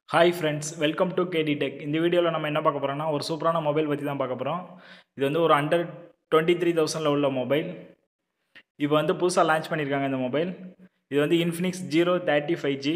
hi friends welcome to KD tech இந்த வீடியோவில் நம்ம என்ன பார்க்க போகிறோம்னா ஒரு சூப்பரான மொபைல் பற்றி தான் பார்க்க போகிறோம் இது வந்து ஒரு அண்டர் டுவெண்ட்டி த்ரீ தௌசண்டில் உள்ள மொபைல் இப்போ வந்து புதுசாக லான்ச் பண்ணியிருக்காங்க இந்த மொபைல் இது வந்து Infinix zero thirty five G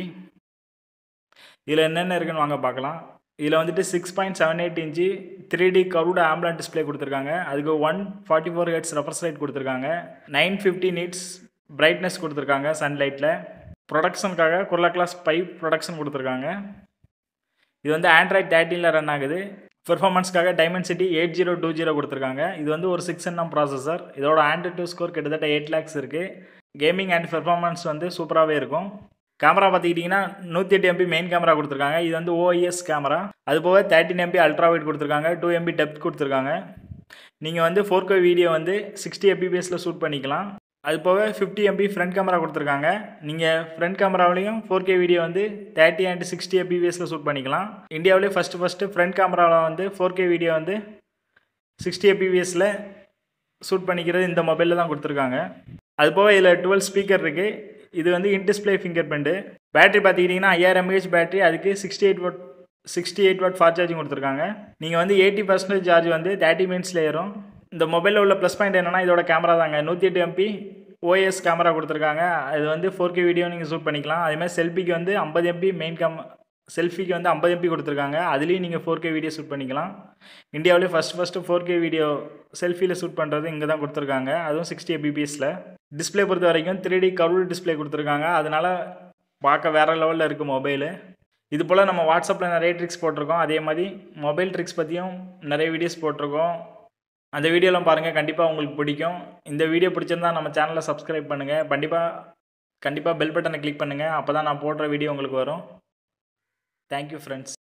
இதில் என்னென்ன இருக்குன்னு வாங்க பார்க்கலாம் இதில் வந்துட்டு six point seven eight inch three D curved AMOLED display கொடுத்துருக்காங்க அதுக்கு one forty four hertz refresh rate கொடுத்துருக்காங்க நைன் ஃபிஃப்டி நீட்ஸ் பிரைட்னஸ் கொடுத்துருக்காங்க சன்லைட்டில் ப்ரொடக்ஷனுக்காக குர்லா கிளாஸ் பைப் ப்ரொடக்ஷன் கொடுத்துருக்காங்க இது வந்து ஆண்ட்ராய்ட் தேர்ட்டீனில் ரன் ஆகுது பெர்ஃபார்மன்ஸ்க்காக Dimensity eight zero two zero கொடுத்துருக்காங்க இது வந்து ஒரு சிக்ஸ் என்எம் ப்ராசஸர் இதோட ஆண்ட்ராய்ட் டூ ஸ்கோர் கிட்டத்தட்ட எயிட் லேக்ஸ் இருக்குது கேமிங் அண்ட் பெர்ஃபார்மன்ஸ் வந்து சூப்பராகவே இருக்கும் கேமரா பார்த்துக்கிட்டிங்கன்னா நூற்றி எட்டு எம்பி மெயின் கேமரா கொடுத்துருக்காங்க இது வந்து ஓஎஸ் கேமரா அது போக தேர்ட்டின் எம்பி அல்ட்ரா வைட் கொடுத்துருக்காங்க டூ எம்பி டெப்த் கொடுத்துருக்காங்க நீங்கள் வந்து ஃபோர் கே வீடியோ வந்து சிக்ஸ்டி எம்பிபிஎஸில் ஷூட் பண்ணிக்கலாம் அது போக ஃபிஃப்டி எம்பி ஃப்ரண்ட் கேமரா கொடுத்துருக்காங்க நீங்கள் ஃப்ரண்ட் கேமராவிலையும் ஃபோர் கே வீடியோ வந்து தேர்ட்டி அண்ட் சிக்ஸ்டி எம்பிபிஎஸில் ஷூட் பண்ணிக்கலாம் இந்தியாவிலே ஃபஸ்ட்டு ஃபஸ்ட்டு ஃப்ரண்ட் கேமராவில் வந்து ஃபோர் கே வீடியோ வந்து சிக்ஸ்டி எம்பிபிஎஸில் ஷூட் பண்ணிக்கிறது இந்த மொபைலில் தான் கொடுத்துருக்காங்க அது போக இதில் டுவெல் ஸ்பீக்கர் இருக்குது இது வந்து in display fingerprint battery பார்த்துக்கிட்டிங்கன்னா ஐயாயிரம் எம்ஏஹெச் பேட்டரி அதுக்கு sixty eight watt sixty eight watt fast charging கொடுத்துருக்காங்க நீங்கள் வந்து எயிட்டி பர்சன்டேஜ் சார்ஜ் வந்து தேர்ட்டி மினிட்ஸில் ஏறும் இந்த மொபைலில் உள்ள ப்ளஸ் பாயிண்ட் என்னென்னா இதோட கேமரா தாங்க நூற்றி எட்டு எம்பி ஓஎஸ் கேமரா கொடுத்துருக்காங்க அது வந்து ஃபோர் கே வீடியோ நீங்கள் ஷூட் பண்ணிக்கலாம் அதேமாதிரி செல்ஃபிக்கு வந்து ஐம்பது எம்பி மெயின் கேம் செல்ஃபிக்கு வந்து ஐம்பது எம்பி கொடுத்துருக்காங்க அதுலேயும் நீங்கள் ஃபோர் கே வீடியோ ஷூட் பண்ணிக்கலாம் இந்தியாவிலே first first four K video செல்ஃபியில் ஷூட் பண்ணுறது இங்கே தான் கொடுத்துருக்காங்க அதுவும் சிக்ஸ்டி எம்பிபிஎஸில் டிஸ்பிளே பொறுத்த வரைக்கும் த்ரீ டி கர்வ் டிஸ்பிளே கொடுத்துருக்காங்க அதனால் பார்க்க வேறு லெவலில் இருக்குது மொபைலு இது போல் நம்ம வாட்ஸ்அப்பில் நிறைய ட்ரிக்ஸ் போட்டிருக்கோம் அதே மாதிரி மொபைல் ட்ரிக்ஸ் பற்றியும் நிறைய வீடியோஸ் போட்டிருக்கோம் அந்த வீடியோலாம் பாருங்கள் கண்டிப்பாக உங்களுக்கு பிடிக்கும் இந்த வீடியோ பிடிச்சிருந்தா நம்ம சேனலை சப்ஸ்கிரைப் பண்ணுங்கள் கண்டிப்பாக கண்டிப்பாக பெல் பட்டனை கிளிக் பண்ணுங்கள் அப்போ தான் நான் போடுற வீடியோ உங்களுக்கு வரும் தேங்க்யூ ஃப்ரெண்ட்ஸ்